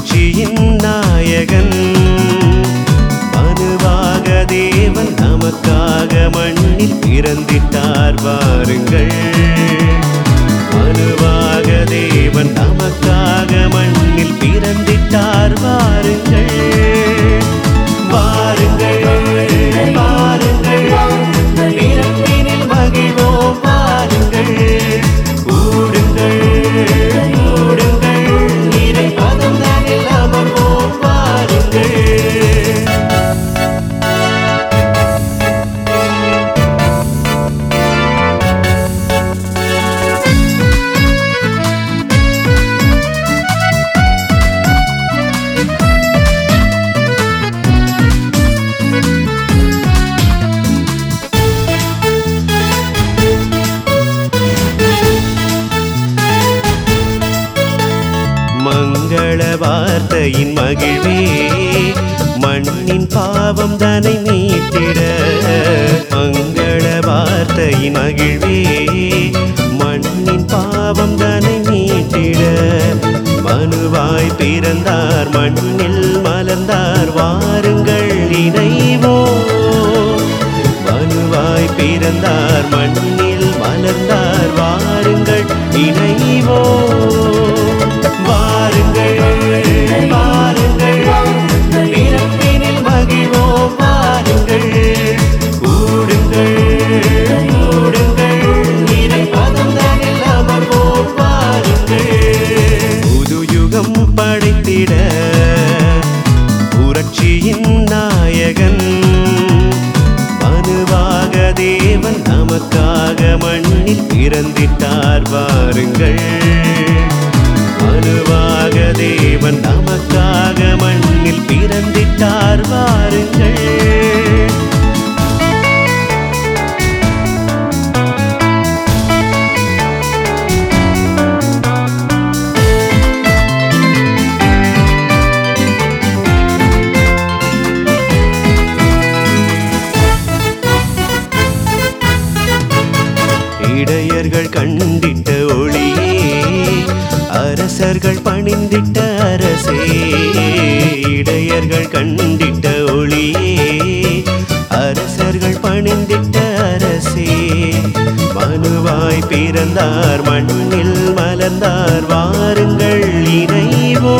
புரட்சியின் நாயகன் மனுவாக தேவன் நமக்காக மண்ணில் பிறந்திட்டார் வாருங்கள் மனுவாக தேவன் நமக்காக மண்ணில் பிறந்திட்டார் வாருங்கள் வாருங்கள் வாருங்கள் பிறப்பினில் மகிழ்வோம் வாருங்கள் கூடுங்கள் கூடுங்கள் இறை பதம் தானில் அமர்வோம் வாருங்கள் மங்கள வார்த்தையின் மகிழ்வே மண்ணின் பாவம் தனை மீட்டிட மங்கள வார்த்தையின் மகிழ்வே மண்ணின் பாவம் தனை மீட்டிட மனுவாய் பிறந்தார் மண்ணில் மலர்ந்தார் வாருங்கள் இணைவோ மனுவாய் பிறந்தார் மண்ணில் மலர்ந்தார் வாருங்கள் இணைவோ வாருங்கள் வாருங்கள் பிறப்பினில் மகிழ்வோம் வாருங்கள் கூடுங்கள் கூடுங்கள் இறை பதம் தானில் அமர்வோம் வாருங்கள் புது யுகம் படைத்திட புரட்சியின் நாயகன் மனுவாக தேவன் நமக்காக மண்ணில் பிறந்திட்டார் வாருங்கள் மனுவாக தேவன் நமக்காக மண்ணில் பிறந்திட்டார் வாருங்கள் இடையர்கள் கண்டிட்ட ஒளியே அரசர்கள் பணிந்திட்ட அரசே இடையர்கள் கண்டிட்ட ஒளியே அரசர்கள் பணிந்திட்ட அரசே மனுவாய் பிறந்தார் மண்ணில் மலர்ந்தார் வாருங்கள் இணைவோ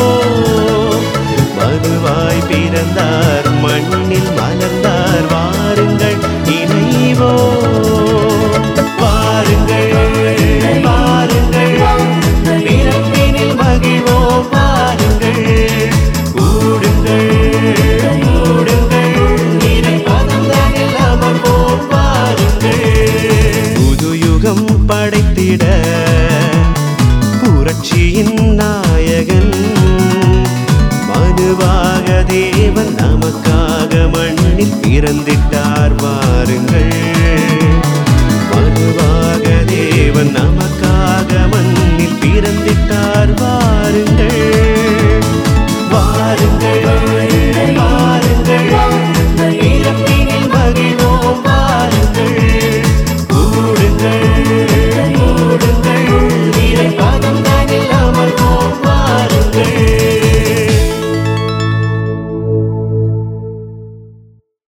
மனுவாய் பிறந்தார் மண்ணில் மலர்ந்தார் வாருங்கள் இணைவோ வாருங்கள் வாருங்கள் பிறப்பினில் மகிழ்வோம் வாருங்கள் கூடுங்கள் கூடுங்கள் இறை பதம் தானில் அமர்வோம் வாருங்கள் புது யுகம் படைத்திட புரட்சியின் நாயகன் மனுவாக தேவன் நமக்காக மண்ணில் பிறந்திட்டார்